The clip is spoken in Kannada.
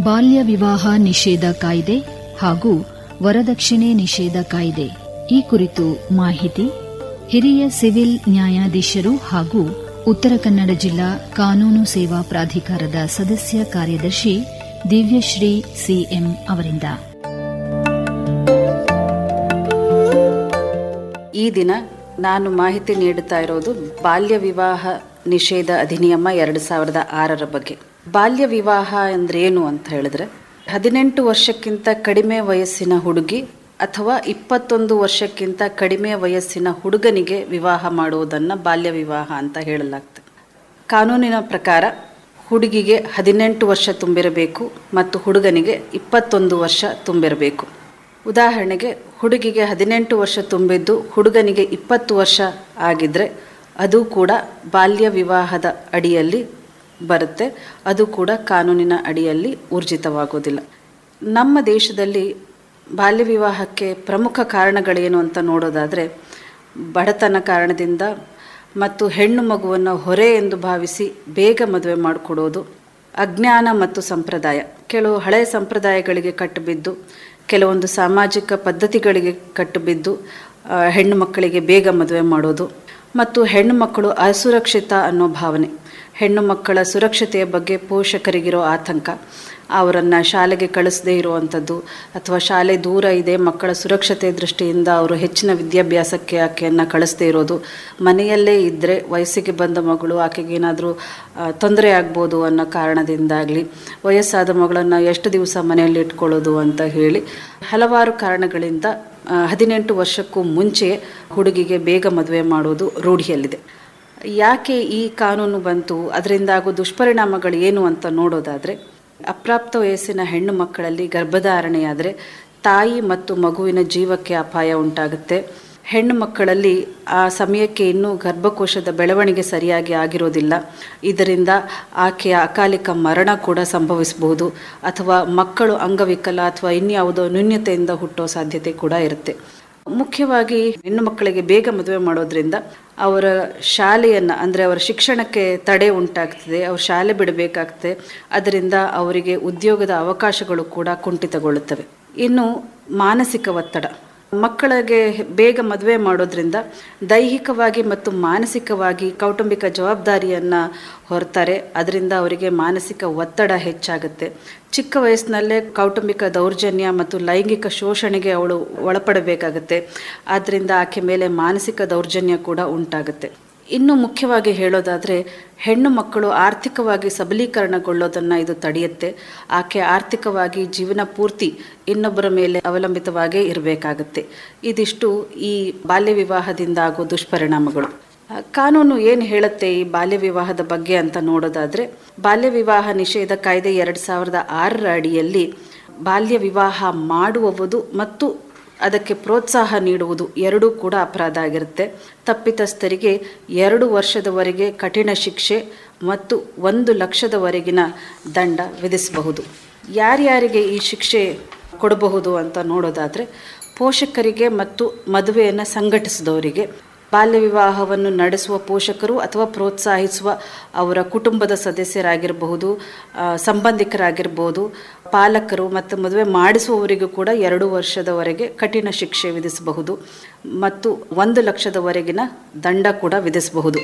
ಬಾಲ್ಯ ವಿವಾಹ ನಿಷೇಧ ಕಾಯ್ದೆ ಹಾಗೂ ವರದಕ್ಷಿಣೆ ನಿಷೇಧ ಕಾಯ್ದೆ ಈ ಕುರಿತು ಮಾಹಿತಿ ಹಿರಿಯ ಸಿವಿಲ್ ನ್ಯಾಯಾಧೀಶರು ಹಾಗೂ ಉತ್ತರ ಕನ್ನಡ ಜಿಲ್ಲಾ ಕಾನೂನು ಸೇವಾ ಪ್ರಾಧಿಕಾರದ ಸದಸ್ಯ ಕಾರ್ಯದರ್ಶಿ ದಿವ್ಯಶ್ರೀ ಸಿಎಂ ಅವರಿಂದ ಈ ದಿನ ನಾನು ಮಾಹಿತಿ ನೀಡುತ್ತಾ ಇರೋದು ಬಾಲ್ಯ ವಿವಾಹ ನಿಷೇಧ ಅಧಿನಿಯಮ ಎರಡು ಸಾವಿರದ ಆರರ ಬಗ್ಗೆ ಬಾಲ್ಯ ವಿವಾಹ ಅಂದ್ರೇನು ಅಂತ ಹೇಳಿದ್ರೆ ಹದಿನೆಂಟು ವರ್ಷಕ್ಕಿಂತ ಕಡಿಮೆ ವಯಸ್ಸಿನ ಹುಡುಗಿ ಅಥವಾ ಇಪ್ಪತ್ತೊಂದು ವರ್ಷಕ್ಕಿಂತ ಕಡಿಮೆ ವಯಸ್ಸಿನ ಹುಡುಗನಿಗೆ ವಿವಾಹ ಮಾಡುವುದನ್ನು ಬಾಲ್ಯ ವಿವಾಹ ಅಂತ ಹೇಳಲಾಗ್ತದೆ ಕಾನೂನಿನ ಪ್ರಕಾರ ಹುಡುಗಿಗೆ ಹದಿನೆಂಟು ವರ್ಷ ತುಂಬಿರಬೇಕು ಮತ್ತು ಹುಡುಗನಿಗೆ ಇಪ್ಪತ್ತೊಂದು ವರ್ಷ ತುಂಬಿರಬೇಕು ಉದಾಹರಣೆಗೆ ಹುಡುಗಿಗೆ ಹದಿನೆಂಟು ವರ್ಷ ತುಂಬಿದ್ದು ಹುಡುಗನಿಗೆ ಇಪ್ಪತ್ತು ವರ್ಷ ಆಗಿದ್ದರೆ ಅದು ಕೂಡ ಬಾಲ್ಯ ವಿವಾಹದ ಅಡಿಯಲ್ಲಿ ಬರುತ್ತೆ ಅದು ಕೂಡ ಕಾನೂನಿನ ಅಡಿಯಲ್ಲಿ ಊರ್ಜಿತವಾಗೋದಿಲ್ಲ ನಮ್ಮ ದೇಶದಲ್ಲಿ ಬಾಲ್ಯ ವಿವಾಹಕ್ಕೆ ಪ್ರಮುಖ ಕಾರಣಗಳೇನು ಅಂತ ನೋಡೋದಾದರೆ ಬಡತನ ಕಾರಣದಿಂದ ಮತ್ತು ಹೆಣ್ಣು ಮಗುವನ್ನು ಹೊರೆ ಎಂದು ಭಾವಿಸಿ ಬೇಗ ಮದುವೆ ಮಾಡಿಕೊಡೋದು ಅಜ್ಞಾನ ಮತ್ತು ಸಂಪ್ರದಾಯ ಕೆಲವು ಹಳೆಯ ಸಂಪ್ರದಾಯಗಳಿಗೆ ಕಟ್ಟುಬಿದ್ದು ಕೆಲವೊಂದು ಸಾಮಾಜಿಕ ಪದ್ಧತಿಗಳಿಗೆ ಕಟ್ಟುಬಿದ್ದು ಆ, ಹೆಣ್ಣು ಮಕ್ಕಳಿಗೆ ಬೇಗ ಮದುವೆ ಮಾಡೋದು ಮತ್ತು ಹೆಣ್ಣು ಮಕ್ಕಳು ಅಸುರಕ್ಷಿತ ಅನ್ನೋ ಭಾವನೆ ಹೆಣ್ಣು ಮಕ್ಕಳ ಸುರಕ್ಷತೆಯ ಬಗ್ಗೆ ಪೋಷಕರಿಗಿರೋ ಆತಂಕ ಅವರನ್ನು ಶಾಲೆಗೆ ಕಳಿಸದೇ ಇರುವಂಥದ್ದು ಅಥವಾ ಶಾಲೆ ದೂರ ಇದೆ ಮಕ್ಕಳ ಸುರಕ್ಷತೆ ದೃಷ್ಟಿಯಿಂದ ಅವರು ಹೆಚ್ಚಿನ ವಿದ್ಯಾಭ್ಯಾಸಕ್ಕೆ ಆಕೆಯನ್ನು ಕಳಿಸದೇ ಇರೋದು ಮನೆಯಲ್ಲೇ ಇದ್ದರೆ ವಯಸ್ಸಿಗೆ ಬಂದ ಮಗಳು ಆಕೆಗೆ ಏನಾದರೂ ತೊಂದರೆ ಆಗ್ಬೋದು ಅನ್ನೋ ಕಾರಣದಿಂದಾಗಲಿ ವಯಸ್ಸಾದ ಮಗಳನ್ನು ಎಷ್ಟು ದಿವಸ ಮನೆಯಲ್ಲಿ ಇಟ್ಕೊಳ್ಳೋದು ಅಂತ ಹೇಳಿ ಹಲವಾರು ಕಾರಣಗಳಿಂದ ಆ, ಹದಿನೆಂಟು ವರ್ಷಕ್ಕೂ ಮುಂಚೆ ಹುಡುಗಿಗೆ ಬೇಗ ಮದುವೆ ಮಾಡೋದು ರೂಢಿಯಲ್ಲಿದೆ ಯಾಕೆ ಈ ಕಾನೂನು ಬಂತು ಅದರಿಂದ ಆಗೋ ದುಷ್ಪರಿಣಾಮಗಳು ಏನು ಅಂತ ನೋಡೋದಾದರೆ ಅಪ್ರಾಪ್ತ ವಯಸ್ಸಿನ ಹೆಣ್ಣು ಮಕ್ಕಳಲ್ಲಿ ಗರ್ಭಧಾರಣೆಯಾದರೆ ತಾಯಿ ಮತ್ತು ಮಗುವಿನ ಜೀವಕ್ಕೆ ಅಪಾಯ ಉಂಟಾಗುತ್ತೆ ಹೆಣ್ಣು ಮಕ್ಕಳಲ್ಲಿ ಆ ಸಮಯಕ್ಕೆ ಇನ್ನೂ ಗರ್ಭಕೋಶದ ಬೆಳವಣಿಗೆ ಸರಿಯಾಗಿ ಆಗಿರೋದಿಲ್ಲ ಇದರಿಂದ ಆಕೆಯ ಅಕಾಲಿಕ ಮರಣ ಕೂಡ ಸಂಭವಿಸಬಹುದು ಅಥವಾ ಮಕ್ಕಳು ಅಂಗವಿಕಲ ಅಥವಾ ಇನ್ಯಾವುದೋ ನ್ಯೂನ್ಯತೆಯಿಂದ ಹುಟ್ಟೋ ಸಾಧ್ಯತೆ ಕೂಡ ಇರುತ್ತೆ ಮುಖ್ಯವಾಗಿ ಹೆಣ್ಣು ಮಕ್ಕಳಿಗೆ ಬೇಗ ಮದುವೆ ಮಾಡೋದ್ರಿಂದ ಅವರ ಶಾಲೆಯನ್ನು ಅಂದರೆ ಅವರ ಶಿಕ್ಷಣಕ್ಕೆ ತಡೆ ಉಂಟಾಗ್ತದೆ ಅವ್ರ ಶಾಲೆ ಬಿಡಬೇಕಾಗ್ತದೆ ಅದರಿಂದ ಅವರಿಗೆ ಉದ್ಯೋಗದ ಅವಕಾಶಗಳು ಕೂಡ ಕುಂಠಿತಗೊಳ್ಳುತ್ತವೆ ಇನ್ನು ಮಾನಸಿಕ ಒತ್ತಡ ಮಕ್ಕಳಿಗೆ ಬೇಗ ಮದುವೆ ಮಾಡೋದ್ರಿಂದ ದೈಹಿಕವಾಗಿ ಮತ್ತು ಮಾನಸಿಕವಾಗಿ ಕೌಟುಂಬಿಕ ಜವಾಬ್ದಾರಿಯನ್ನು ಹೊರ್ತಾರೆ ಅದರಿಂದ ಅವರಿಗೆ ಮಾನಸಿಕ ಒತ್ತಡ ಹೆಚ್ಚಾಗುತ್ತೆ ಚಿಕ್ಕ ವಯಸ್ಸಿನಲ್ಲೇ ಕೌಟುಂಬಿಕ ದೌರ್ಜನ್ಯ ಮತ್ತು ಲೈಂಗಿಕ ಶೋಷಣೆಗೆ ಅವಳು ಒಳಪಡಬೇಕಾಗತ್ತೆ ಆದ್ದರಿಂದ ಆಕೆ ಮೇಲೆ ಮಾನಸಿಕ ದೌರ್ಜನ್ಯ ಕೂಡ ಉಂಟಾಗುತ್ತೆ ಇನ್ನು ಮುಖ್ಯವಾಗಿ ಹೇಳೋದಾದರೆ ಹೆಣ್ಣು ಮಕ್ಕಳು ಆರ್ಥಿಕವಾಗಿ ಸಬಲೀಕರಣಗೊಳ್ಳೋದನ್ನು ಇದು ತಡೆಯುತ್ತೆ ಆಕೆ ಆರ್ಥಿಕವಾಗಿ ಜೀವನ ಪೂರ್ತಿ ಇನ್ನೊಬ್ಬರ ಮೇಲೆ ಅವಲಂಬಿತವಾಗೇ ಇರಬೇಕಾಗತ್ತೆ ಇದಿಷ್ಟು ಈ ಬಾಲ್ಯ ವಿವಾಹದಿಂದ ಆಗೋ ದುಷ್ಪರಿಣಾಮಗಳು ಆ, ಕಾನೂನು ಏನು ಹೇಳುತ್ತೆ ಈ ಬಾಲ್ಯ ವಿವಾಹದ ಬಗ್ಗೆ ಅಂತ ನೋಡೋದಾದರೆ ಬಾಲ್ಯ ವಿವಾಹ ನಿಷೇಧ ಕಾಯ್ದೆ ಎರಡು ಸಾವಿರದ ಆರರ ಅಡಿಯಲ್ಲಿ ಬಾಲ್ಯ ವಿವಾಹ ಮಾಡುವವುದು ಮತ್ತು ಅದಕ್ಕೆ ಪ್ರೋತ್ಸಾಹ ನೀಡುವುದು ಎರಡೂ ಕೂಡ ಅಪರಾಧ ಆಗಿರುತ್ತೆ ತಪ್ಪಿತಸ್ಥರಿಗೆ ಎರಡು ವರ್ಷದವರೆಗೆ ಕಠಿಣ ಶಿಕ್ಷೆ ಮತ್ತು ಒಂದು ಲಕ್ಷದವರೆಗಿನ ದಂಡ ವಿಧಿಸಬಹುದು ಯಾರ್ಯಾರಿಗೆ ಈ ಶಿಕ್ಷೆ ಕೊಡಬಹುದು ಅಂತ ನೋಡೋದಾದರೆ ಪೋಷಕರಿಗೆ ಮತ್ತು ಮದುವೆಯನ್ನು ಸಂಘಟಿಸಿದವರಿಗೆ ಬಾಲ್ಯ ವಿವಾಹವನ್ನು ನಡೆಸುವ ಪೋಷಕರು ಅಥವಾ ಪ್ರೋತ್ಸಾಹಿಸುವ ಅವರ ಕುಟುಂಬದ ಸದಸ್ಯರಾಗಿರಬಹುದು ಆ, ಸಂಬಂಧಿಕರಾಗಿರ್ಬೋದು ಪಾಲಕರು ಮತ್ತು ಮದುವೆ ಮಾಡಿಸುವವರಿಗೂ ಕೂಡ ಎರಡು ವರ್ಷದವರೆಗೆ ಕಠಿಣ ಶಿಕ್ಷೆ ವಿಧಿಸಬಹುದು ಮತ್ತು ಒಂದು ಲಕ್ಷದವರೆಗಿನ ದಂಡ ಕೂಡ ವಿಧಿಸಬಹುದು